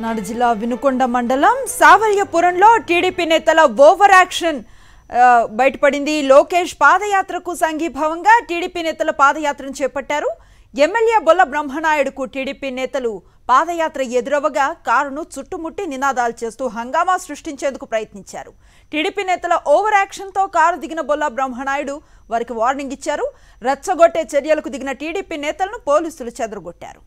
పల్నాడు జిల్లా వినుకొండ మండలం సావల్యపురంలో టీడీపీ నేతల ఓవర్ యాక్షన్ ఆ, బయటపడింది లోకేష్ పాదయాత్రకు సంఘీభావంగా టీడీపీ నేతల పాదయాత్రను చేపట్టారు ఎమ్మెల్యే బొల్ల బ్రహ్మనాయుడుకు టీడీపీ నేతలు పాదయాత్ర ఎదురవగా కారును చుట్టుముట్టి నినాదాలు చేస్తూ హంగామా సృష్టించేందుకు ప్రయత్నించారు టీడీపీ నేతల ఓవర్ యాక్షన్తో కారు దిగిన బొల్ల బ్రహ్మనాయుడు వారికి వార్నింగ్ ఇచ్చారు రెచ్చగొట్టే చర్యలకు దిగిన టీడీపీ నేతలను పోలీసులు చెదరగొట్టారు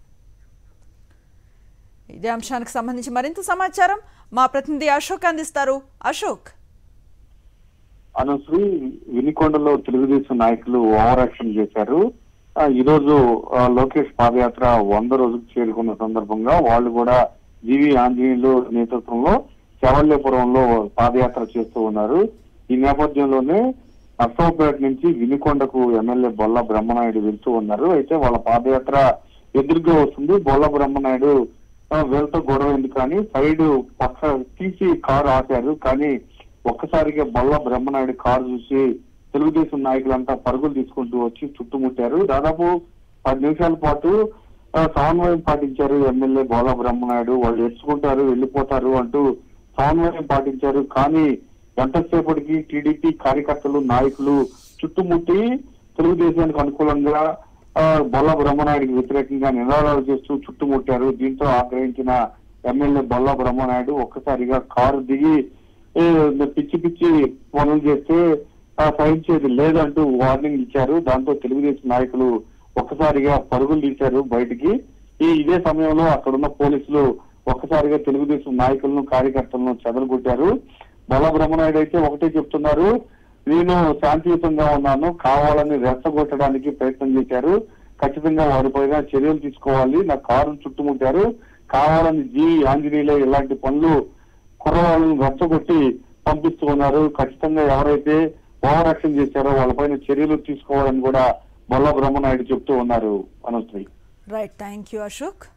ఇదే అంశానికి సంబంధించి మరింత సమాచారం మా ప్రతినిధి అశోక్ అందిస్తారు అశోక్ అనశ్రీ వినికొండలో తెలుగుదేశం నాయకులు ఓవర్ యాక్షన్ చేశారు ఆ, ఈ రోజు ఆ, లోకేష్ పాదయాత్ర వంద రోజుకు చేరుకున్న సందర్భంగా వాళ్ళు కూడా జీవి ఆంజనేయులు నేతృత్వంలో చవల్యపురంలో పాదయాత్ర చేస్తూ ఉన్నారు ఈ నేపథ్యంలోనే నర్సంపేట నుంచి వినికొండకు ఎమ్మెల్యే బొల్ల బ్రహ్మనాయుడు వెళ్తూ ఉన్నారు అయితే వాళ్ళ పాదయాత్ర ఎదురుగా వస్తుంది బొల్ల బ్రహ్మనాయుడు ఆ, వీళ్ళతో గొడవ ఎందుకు కానీ సైడ్ పక్క తీసి కారు ఆపారు కానీ ఒక్కసారిగా బొల్ల బ్రహ్మనాయుడు కారు చూసి తెలుగుదేశం నాయకులంతా పరుగులు తీసుకుంటూ వచ్చి చుట్టుముట్టారు దాదాపు పది నిమిషాల పాటు ఆ, సమన్వయం పాటించారు ఎమ్మెల్యే బోల బ్రహ్మనాయుడు వాళ్ళు ఎడ్చుకుంటారు వెళ్ళిపోతారు అంటూ సమన్వయం పాటించారు కానీ ఎంతసేపటికి టీడీపీ కార్యకర్తలు నాయకులు చుట్టుముట్టి తెలుగుదేశానికి అనుకూలంగా ఆ, బొల్ల బ్రహ్మనాయుడికి వ్యతిరేకంగా నినాదాలు చేస్తూ చుట్టుముట్టారు దీంతో ఆగ్రహించిన ఎమ్మెల్యే బొల్ల బ్రహ్మనాయుడు ఒక్కసారిగా కారు దిగి ఏ, పిచ్చి పిచ్చి పనులు చేస్తే ఆ, సహించేది లేదంటూ వార్నింగ్ ఇచ్చారు దాంతో తెలుగుదేశం నాయకులు ఒక్కసారిగా పరుగులు తీశారు బయటికి ఈ ఇదే సమయంలో అక్కడున్న పోలీసులు ఒక్కసారిగా తెలుగుదేశం నాయకులను కార్యకర్తలను చెదరగొట్టారు బొల్ల బ్రహ్మనాయుడు అయితే ఒకటే చెప్తున్నారు నేను శాంతియుతంగా ఉన్నాను కావాలని రెచ్చగొట్టడానికి ప్రయత్నం చేశారు ఖచ్చితంగా వారిపైన చర్యలు తీసుకోవాలి నా కారును చుట్టుముట్టారు కావాలని జీ ఆంజనేయులు ఇలాంటి పనులు కుర్రవాళ్ళని రెచ్చగొట్టి పంపిస్తూ ఉన్నారు ఖచ్చితంగా ఎవరైతే ఓవర్ యాక్షన్ చేశారో వాళ్ళపైన చర్యలు తీసుకోవాలని కూడా బొల్ల బ్రహ్మనాయుడు చెప్తూ ఉన్నారు Anushri right thank you Ashok